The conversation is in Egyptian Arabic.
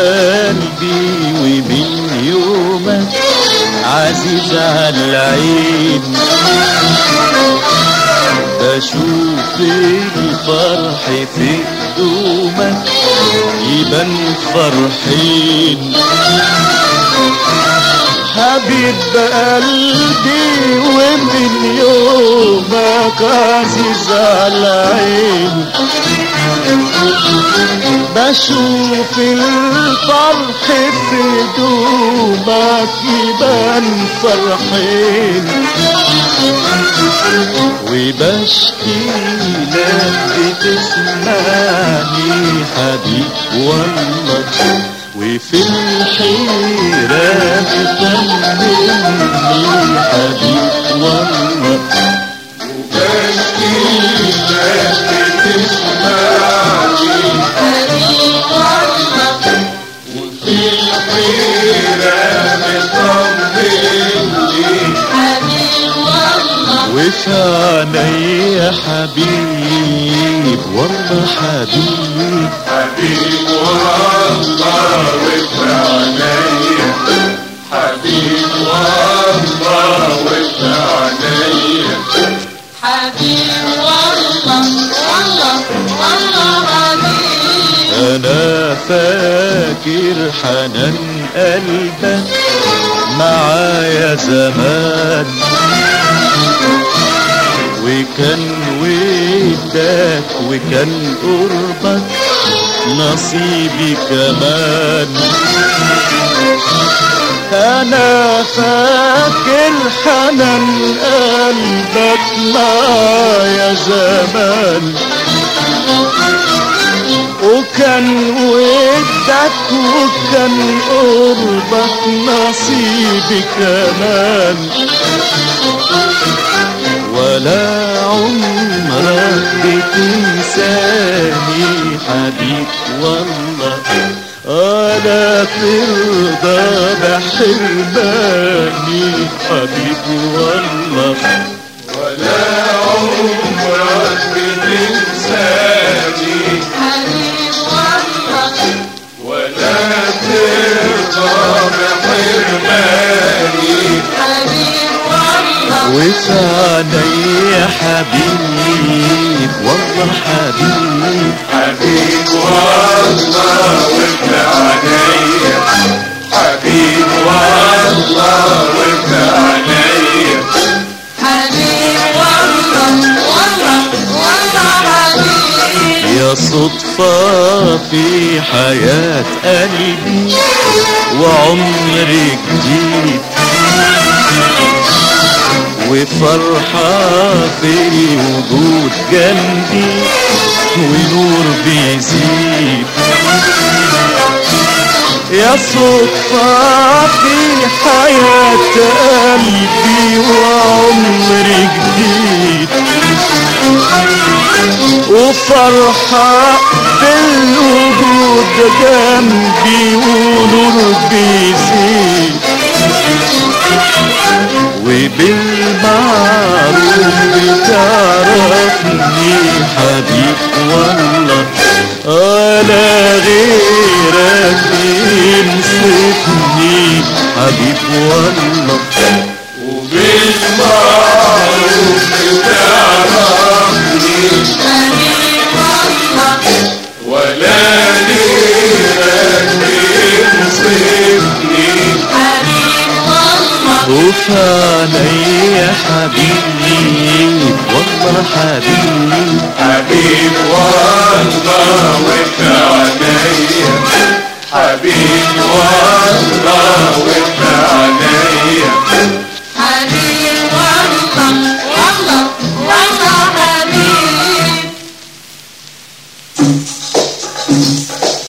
قلبي ومن يومك عزيز على العين بشوف الفرح في قدومك يبان فرحين حبيب قلبي ومن يومك عزيز على عين بشوف الفرح في دوبك يبان فرحين وبشكي لك بتسمعني حبيب والله وفي الحيرة بتطمني حبيب والله وبشكي لك بتسمعني وفي الحيرة بتطمني وفي عيني حبيب والله حبيب حبيب والله وفي عينيا حبيب والله وفي عينيا حبيب والله والله والله حبيب انا فاكر حنان قلبك معايا زمان وكان ودك وكان قربك نصيبي كمان انا فاكر حنان قلبك معايا زمان وكان ودك وكان قربك نصيبي كمان ولا عمرك بتنساني حبيب والله أنا ترضى بحرماني حبيب والله ولا عمرك بتنساني حبيب والله ولا ترضى بحرماني حبيب والله وفي عيني حبيب والله حبيب حبيب والله وفي عينيا حبيب والله وفي عينيا حبيب والله والله والله حبيب يا صدفة في حياة قلبي وعمر جديد وفرحة في وجود جنبي ونور بيزيد يا صدفة في حياة قلبي وعمر جديد وفرحة بالوجود جنبي ونور بيزيد وبالمعروف بتعرفني حبيب والله أنا غيرك ينصفني حبيب والله وبالمعروف تعرفني حبيب والله ولا غيرك ينصفني حبيب والله وفي عيني حبيب والله حبيب حبيب والله وفي عينيا حبيب والله